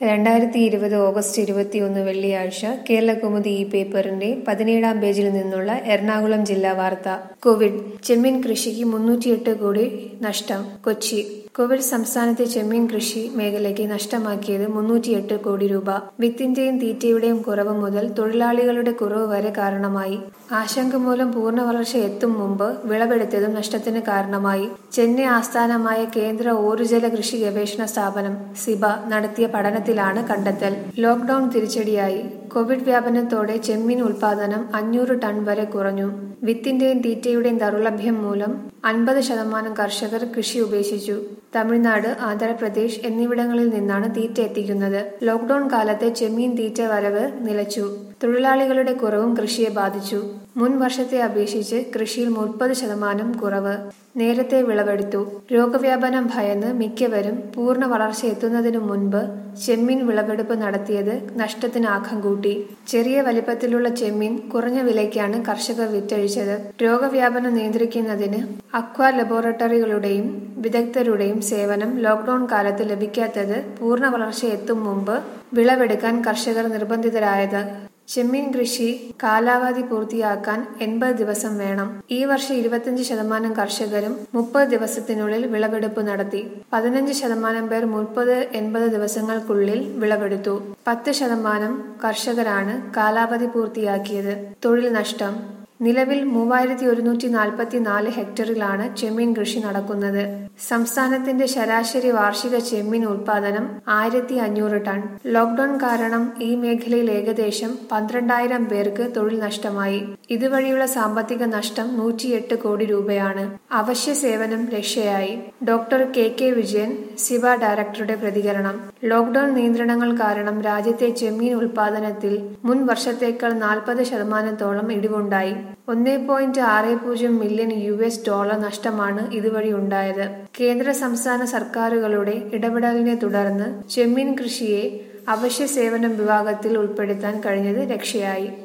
രണ്ടായിരത്തി ഇരുപത് ഓഗസ്റ്റ് ഇരുപത്തിയൊന്ന് വെള്ളിയാഴ്ച കേരളകൗമുദി ഈ പേപ്പറിന്റെ പതിനേഴാം പേജിൽ നിന്നുള്ള എറണാകുളം ജില്ലാ വാർത്ത കോവിഡ് ചെമ്മീൻ കൃഷിക്ക് മുന്നൂറ്റിയെട്ട് കോടി നഷ്ടം കൊച്ചി കോവിഡ് സംസ്ഥാനത്തെ ചെമ്മീൻ കൃഷി മേഖലയ്ക്ക് നഷ്ടമാക്കിയത് മുന്നൂറ്റിയെട്ട് കോടി രൂപ വിത്തിന്റെയും തീറ്റയുടെയും കുറവ് മുതൽ തൊഴിലാളികളുടെ കുറവ് വരെ കാരണമായി ആശങ്ക മൂലം പൂർണ്ണ വളർച്ച എത്തും മുമ്പ് വിളവെടുത്തതും നഷ്ടത്തിന് കാരണമായി ചെന്നൈ ആസ്ഥാനമായ കേന്ദ്ര ഊർജ്ജല കൃഷി ഗവേഷണ സ്ഥാപനം സിബ നടത്തിയ പഠനത്തിലാണ് കണ്ടെത്തൽ ലോക്ഡൌൺ തിരിച്ചടിയായി കോവിഡ് വ്യാപനത്തോടെ ചെമ്മീൻ ഉൽപാദനം അഞ്ഞൂറ് ടൺ വരെ കുറഞ്ഞു വിത്തിന്റെയും തീറ്റയുടെയും ദൗർലഭ്യം മൂലം അൻപത് ശതമാനം കർഷകർ കൃഷി ഉപേക്ഷിച്ചു തമിഴ്നാട് ആന്ധ്രാപ്രദേശ് എന്നിവിടങ്ങളിൽ നിന്നാണ് തീറ്റ എത്തിക്കുന്നത് ലോക്ഡൌൺ കാലത്തെ ചെമ്മീൻ തീറ്റ വരവ് നിലച്ചു തൊഴിലാളികളുടെ കുറവും കൃഷിയെ ബാധിച്ചു മുൻ വർഷത്തെ അപേക്ഷിച്ച് കൃഷിയിൽ മുപ്പത് ശതമാനം കുറവ് നേരത്തെ വിളവെടുത്തു രോഗവ്യാപനം ഭയന്ന് മിക്കവരും പൂർണ്ണ വളർച്ച എത്തുന്നതിനു മുൻപ് ചെമ്മീൻ വിളവെടുപ്പ് നടത്തിയത് നഷ്ടത്തിന് ആക്കം കൂട്ടി ചെറിയ വലിപ്പത്തിലുള്ള ചെമ്മീൻ കുറഞ്ഞ വിലയ്ക്കാണ് കർഷകർ വിറ്റഴിച്ചത് രോഗവ്യാപനം നിയന്ത്രിക്കുന്നതിന് അക്വാ ലബോറട്ടറികളുടെയും വിദഗ്ധരുടെയും സേവനം ലോക്ഡൌൺ കാലത്ത് ലഭിക്കാത്തത് പൂർണ്ണ വളർച്ച എത്തും മുമ്പ് വിളവെടുക്കാൻ കർഷകർ നിർബന്ധിതരായത് ചെമ്മീൻ കൃഷി കാലാവധി പൂർത്തിയാക്കാൻ എൺപത് ദിവസം വേണം ഈ വർഷം ഇരുപത്തിയഞ്ച് ശതമാനം കർഷകരും മുപ്പത് ദിവസത്തിനുള്ളിൽ വിളവെടുപ്പ് നടത്തി പതിനഞ്ച് ശതമാനം പേർ മുപ്പത് എൺപത് ദിവസങ്ങൾക്കുള്ളിൽ വിളവെടുത്തു പത്ത് ശതമാനം കർഷകരാണ് കാലാവധി പൂർത്തിയാക്കിയത് തൊഴിൽ നഷ്ടം നിലവിൽ മൂവായിരത്തി ഒരുന്നൂറ്റി നാൽപ്പത്തി നാല് ഹെക്ടറിലാണ് ചെമ്മീൻ കൃഷി നടക്കുന്നത് സംസ്ഥാനത്തിന്റെ ശരാശരി വാർഷിക ചെമ്മീൻ ഉൽപാദനം ആയിരത്തി അഞ്ഞൂറ് ടൺ ലോക്ഡൌൺ കാരണം ഈ മേഖലയിൽ ഏകദേശം പന്ത്രണ്ടായിരം പേർക്ക് തൊഴിൽ നഷ്ടമായി ഇതുവഴിയുള്ള സാമ്പത്തിക നഷ്ടം നൂറ്റിയെട്ട് കോടി രൂപയാണ് അവശ്യ സേവനം രക്ഷയായി ഡോക്ടർ കെ കെ വിജയൻ സിവ ഡയറക്ടറുടെ പ്രതികരണം ലോക്ഡൌൺ നിയന്ത്രണങ്ങൾ കാരണം രാജ്യത്തെ ചെമ്മീൻ ഉൽപാദനത്തിൽ മുൻ വർഷത്തേക്കാൾ നാൽപ്പത് ശതമാനത്തോളം ഇടിവുണ്ടായി ഒന്നേ പോയിന്റ് ആറ് പൂജ്യം മില്യൺ യു എസ് ഡോളർ നഷ്ടമാണ് ഇതുവഴി ഉണ്ടായത് കേന്ദ്ര സംസ്ഥാന സർക്കാരുകളുടെ ഇടപെടലിനെ തുടർന്ന് ചെമ്മീൻ കൃഷിയെ അവശ്യ സേവനം വിഭാഗത്തിൽ ഉൾപ്പെടുത്താൻ കഴിഞ്ഞത് രക്ഷയായി